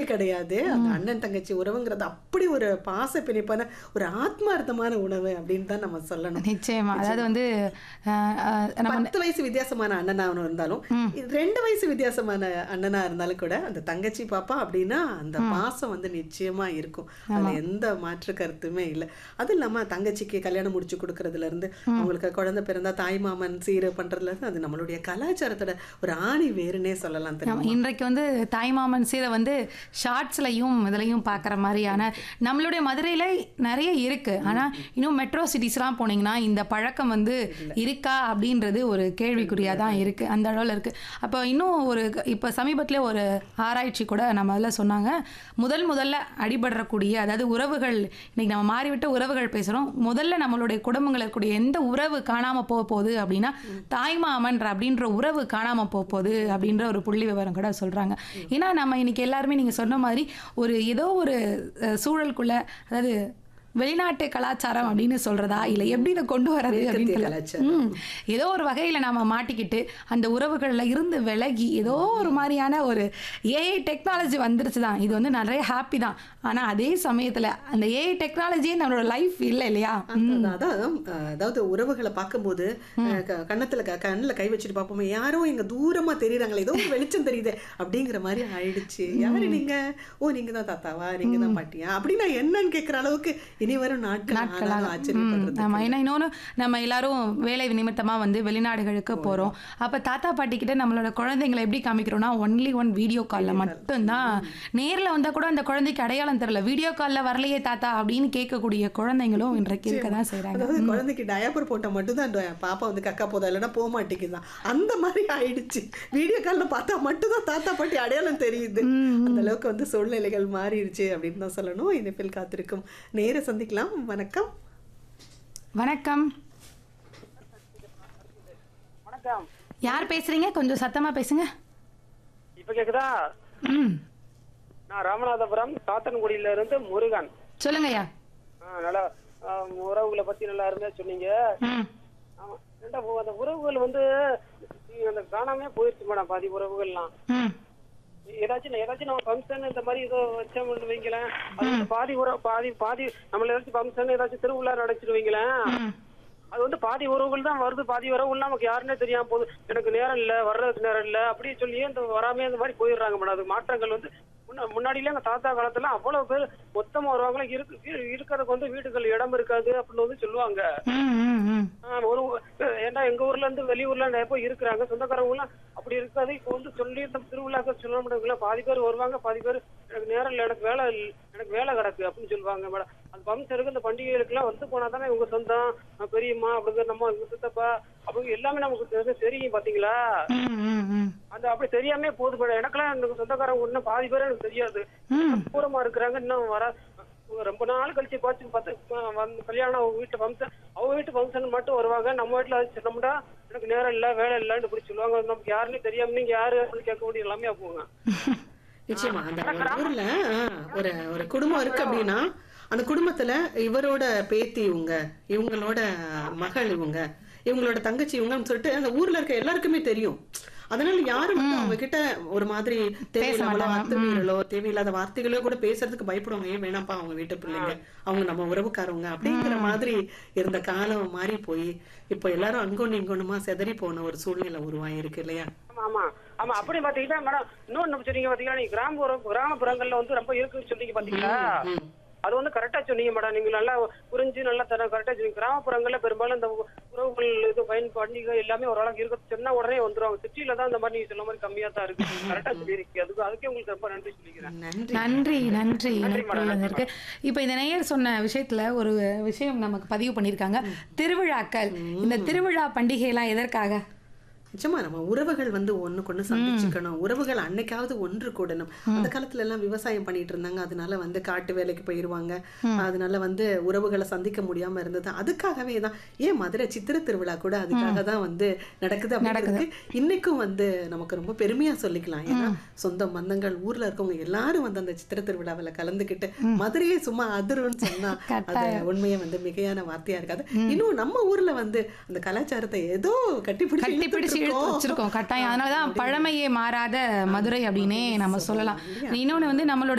கிடையாது அந்த அண்ணன் தங்கச்சி உறவுங்கிறது அப்படி ஒரு பாச பிணைப்பான ஒரு ஆத்மார்த்தமான உணவு அப்படின்னு தான் நம்ம சொல்லணும் நிச்சயமா அதாவது வந்து அஹ், அஹ், நம்ம பத்து வயசு வித்தியாசமான அண்ணனா அவன் இருந்தாலும் ரெண்டு வயசு வித்தியாசமான அண்ணனா இருந்தாலும் கூட அந்த தங்கச்சி பாப்பா அப்படின்னா அந்த பாசம் வந்து நிச்சயமா இருக்கும் அதுல எந்த மாற்று கருத்துமே இல்லை அதுவும் இல்லாம தங்கச்சிக்கு கல்யாணம் முடிச்சு கொடுக்கறதுல இருந்து அவங்களுக்கு குழந்தை பிறந்தா தாய் மாமன் சீர் பண்றதுல இருந்து அது நம்மளுடைய கலாச்சாரத்தோட ஒரு ஆணி வேறுனே சொல்லலாம் தெரியும் ஆமா, இன்றைக்கு வந்து தாய்மாமன் சீரை வந்து ஷார்ட்ஸ்லையும் இதுலையும் பார்க்குற மாதிரியான நம்மளுடைய மதுரையில் நிறைய இருக்கு ஆனால் இன்னும் மெட்ரோ சிட்டிஸ்லாம் போனீங்கன்னா இந்த பழக்கம் வந்து இருக்கா அப்படின்றது ஒரு கேள்விக்குறியாக தான் இருக்கு அந்த அளவில் இருக்கு அப்போ இன்னும் ஒரு இப்போ சமீபத்தில் ஒரு ஆராய்ச்சி கூட நம்ம அதில் சொன்னாங்க முதல் முதல்ல அடிபடுறக்கூடிய அதாவது உறவுகள் இன்னைக்கு நம்ம மாறிவிட்ட உறவுகள் பேசுகிறோம் முதல்ல நம்மளுடைய குடும்பங்கள் இருக்கக்கூடிய எந்த உறவு காணாமல் போக போகுது அப்படின்னா தாய்மாமன்ற அப்படின்ற உறவு காணாமல் போக போகுது அப்படின்ற ஒரு புள்ளி விவரம் கூட சொல்கிறாங்க ஏன்னா நம்ம இன்னைக்கு எல்லாருமே நீங்கள் சொன்ன மாதிரி ஒரு ஏதோ ஒரு அஹ், சூழலுக்குள்ள அதாவது வெளிநாட்டு கலாச்சாரம் அப்படின்னு சொல்றதா இல்லை எப்படி இதை கொண்டு வர்றது அப்படின்னு தெரியல. கலாச்சாரம். ம் ஏதோ ஒரு வகையில் நாம மாட்டிக்கிட்டு அந்த உறவுகளில் இருந்து விலகி ஏதோ ஒரு மாதிரியான ஒரு ஏஐ டெக்னாலஜி வந்துருச்சு தான் இது வந்து நிறைய ஹாப்பி தான் ஆனால் அதே சமயத்தில் அந்த ஏஐ டெக்னாலஜியே நம்மளோட லைஃப் இல்லை இல்லையா அதான், அதான் அஹ், அதாவது உறவுகளை பார்க்கும்போது அஹ், க- கன்னத்துல க- கண்ணுல கை வச்சுட்டு பார்ப்போமே யாரோ இங்க தூரமா தெரியுறாங்களே ஏதோ ஒரு வெளிச்சம் தெரியுது அப்படிங்கிற மாதிரி ஆயிடுச்சு யாரு நீங்க ஓ நீங்க தான் தாத்தாவா நீங்க தான் பாட்டியா அப்படின்னா என்னன்னு கேக்குற அளவுக்கு இனி வரும் நாட்கள் ஆனாலும் ஆச்சரியப்படுறது ஆமாம் ஏன்னா இன்னொன்று நம்ம எல்லாரும் வேலை நிமித்தமாக வந்து வெளிநாடுகளுக்கு போகிறோம் அப்போ தாத்தா பாட்டி கிட்ட நம்மளோட குழந்தைங்களை எப்படி காமிக்கிறோம்னா ஒன்லி ஒன் வீடியோ காலில் மட்டும்தான் நேரில் வந்தால் கூட அந்த குழந்தைக்கு அடையாளம் தெரியல வீடியோ காலில் வரலையே தாத்தா அப்படின்னு கேட்கக்கூடிய குழந்தைங்களும் இன்றைக்கு இருக்க தான் செய்கிறாங்க அதாவது குழந்தைக்கு டயப்பர் போட்டா மட்டும்தான் அந்த பாப்பா வந்து கக்கா போதா இல்லைன்னா போக மாட்டேங்குதான் அந்த மாதிரி ஆயிடுச்சு வீடியோ காலில் பார்த்தா மட்டும்தான் தாத்தா பாட்டி அடையாளம் தெரியுது அந்த அளவுக்கு வந்து சூழ்நிலைகள் மாறிடுச்சு அப்படின்னு தான் சொல்லணும் இனிப்பில் காத்திருக்கும் நேர சந்திக்கலாம் வணக்கம் வணக்கம் வணக்கம் யார் பேசுறீங்க கொஞ்சம் சத்தமாக பேசுங்க இப்ப கேக்குதா ம் நான் ராமநாதபுரம் சாத்தன்குடியில இருந்து முருகன் சொல்லுங்கய்யா ஆ, நல்லா ஆ, உறவுகளை பத்தி நல்லா இருந்தா சொன்னீங்க ம் ஆமா ஏன்டா, உ- அந்த உறவுகள் வந்து நீ அந்த காணாமே போயிருச்சு மேடம் பாதி உறவுகள்லாம் ம் ஏதாச்சும் ஏதாச்சும் நம்ம ஃபங்க்ஷன் இந்த மாதிரி ஏதோ வச்சோம்னு வைங்களேன் அது வந்து பாதி உறவு பாதி பாதி நம்மள ஏதாச்சும் ஃபங்க்ஷன் ஏதாச்சும் திருவிழா நடச்சிட்டு வைங்களேன் ம் அது வந்து பாதி உறவுகள் தான் வருது பாதி உறவுகள் நமக்கு யாருன்னே தெரியாம போகுது எனக்கு நேரம் இல்ல வர்றதுக்கு நேரம் இல்ல அப்படி சொல்லியே இந்த வராமே இந்த மாதிரி போயிடுறாங்க மேடம் அது மாற்றங்கள் வந்து முன்ன- முன்னாடிலாம் எங்க தாத்தா காலத்துல அவ்வளவு பேர் மொத்தமா வருவாங்க இருக்கு இரு- இருக்கிறதுக்கு வந்து வீட்டுகள் இடம் இருக்காது அப்படின்னு வந்து சொல்லுவாங்க ம் ம் ம் ஆஹ் ஒரு ஏன்டா எங்க ஊர்ல இருந்து வெளியூர்ல நிறைய பேர் இருக்கிறாங்க சொந்தக்காரங்க எல்லாம் அப்படி இருக்காது இப்போ வந்து சொல்லி இந்த திருவிழாக்கள் சொல்ல முடியாதுங்களா பாதி பேர் வருவாங்க பாதி பேர் எனக்கு நேரம் இல்லை எனக்கு வேலை இல்ல, எனக்கு வேலை கிடக்கு அப்படின்னு சொல்லுவாங்க மேடம் அந்த ஃபங்க்ஷனுக்கு இந்த பண்டிகைகளுக்குலாம் வந்து போனா தானே உங்க சொந்தம் அஹ் பெரியம்மா அப்படிங்கிற நம்ம இவங்க சித்தப்பா அப்படி எல்லாமே நமக்கு தெரி- தெரியும் பாத்தீங்களா ம் ம் ம் அந்த அப்படி தெரியாமே போகுது மேடம் எனக்கெல்லாம் எனக்கு சொந்தக்காரங்க இன்னும் பாதி பேர் எனக்கு தெரியாது ம் தூரமா இருக்கிறாங்க இன்னும் வர ரொம்ப நாள் கழிச்சு பார்த்து பார்த்து அஹ் வந்து கல்யாணம் அவங்க வீட்டு ஃபங்க்ஷன் அவங்க வீட்டு ஃபங்க்ஷன் மட்டும் வருவாங்க நம்ம வீட்டுல அது சொன்னோம்னா எனக்கு நேரம் இல்ல வேலை இல்லைன்னு இப்படி சொல்லுவாங்க நமக்கு யாருன்னு தெரியாம நீங்க யாரு அப்படின்னு கேட்க வேண்டிய எல்லாமே போங்க நிச்சயமா அந்த ஒரு ஊர்ல ஆ, ஒரு ஒரு குடும்பம் இருக்கு அப்படின்னா அந்த குடும்பத்துல இவரோட பேத்தி இவங்க இவங்களோட மகள் இவங்க இவங்களோட தங்கச்சி இவங்கன்னு சொல்லிட்டு அந்த ஊர்ல இருக்க எல்லாருக்குமே தெரியும் அதனால யாரும் வந்து அவங்க கிட்ட ஒரு மாதிரி தேவையில்லாமலோ அத்துமீறலோ தேவையில்லாத வார்த்தைகளோ கூட பேசுறதுக்கு பயப்படுவாங்க ஏன் வேணாம்ப்பா அவங்க வீட்டு பிள்ளைங்க அவங்க நம்ம உறவுக்காரவங்க அப்படிங்கிற மாதிரி இருந்த காலம் மாறி போய் இப்போ எல்லாரும் அங்கொன்னு இங்கொன்னுமா செதறி போன ஒரு சூழ்நிலை உருவாயிருக்கு இல்லையா ஆமா ஆமா ஆமா அப்படி பாத்தீங்கன்னா மேடம் இன்னொன்னு சொன்னீங்க பாத்தீங்கன்னா நீங்க கிராமப்புற கிராமப்புறங்கள்ல வந்து ரொம்ப இருக்குன்னு சொன்னீங்க பாத்தீங்களா ம். அது வந்து கரெக்டா சொன்னீங்க மேடம் நீங்க நல்லா புரிஞ்சு நல்லா தர கரெக்டா சொன்னீங்க கிராமப்புறங்கள்ல பெரும்பாலும் இந்த உறவுகள் இது பயன் பண்டிகை எல்லாமே ஓரளவுக்கு இருக்கு சொன்னா உடனே வந்துருவாங்க சிட்டில தான் இந்த மாதிரி நீங்க சொன்ன மாதிரி கம்மியா தான் இருக்கு கரெக்டா சொல்லியிருக்கீங்க அதுக்கு அதுக்கே உங்களுக்கு ரொம்ப நன்றி சொல்லிக்கிறேன் நன்றி நன்றி நன்றி நன்றி மேடம், இணைப்பில் நன்றி இருக்கு இப்போ இந்த நேயர் சொன்ன விஷயத்துல ஒரு விஷயம் நமக்கு பதிவு பண்ணியிருக்காங்க திருவிழாக்கள் இந்த திருவிழா பண்டிகைலாம் எதற்காக நிச்சயமா நம்ம உறவுகள் வந்து ஒண்ணுக்கு ஒண்ணு சந்திச்சுக்கணும் உறவுகள் அன்னைக்காவது ஒன்று கூடணும் அந்த காலத்துல எல்லாம் விவசாயம் பண்ணிட்டு இருந்தாங்க அதனால வந்து காட்டு வேலைக்கு போயிருவாங்க அதனால வந்து உறவுகளை சந்திக்க முடியாம இருந்தது அதுக்காகவே தான் ஏன் மதுரை சித்திர திருவிழா கூட அதுக்காக தான் வந்து நடக்குது அப்படிங்கிறது இன்னைக்கும் வந்து நமக்கு ரொம்ப பெருமையா சொல்லிக்கலாம் ஏன்னா சொந்த பந்தங்கள் ஊர்ல இருக்கவங்க எல்லாரும் வந்து அந்த சித்திர திருவிழாவில் கலந்துக்கிட்டு மதுரையே சும்மா அதிருன்னு சொன்னா அது உண்மையை வந்து மிகையான வார்த்தையா இருக்காது இன்னும் நம்ம ஊர்ல வந்து அந்த கலாச்சாரத்தை ஏதோ கட்டிப்பிடிச்சு கட்டி பிடிச்சு இழுத்துட்டு இழுத்து இருக்கோம். வச்சிருக்கோம் கட்டாயம் அதனாலதான் பழமையே மாறாத மதுரை அப்படின்னே நம்ம சொல்லலாம் இன்னொன்னு வந்து நம்மளோட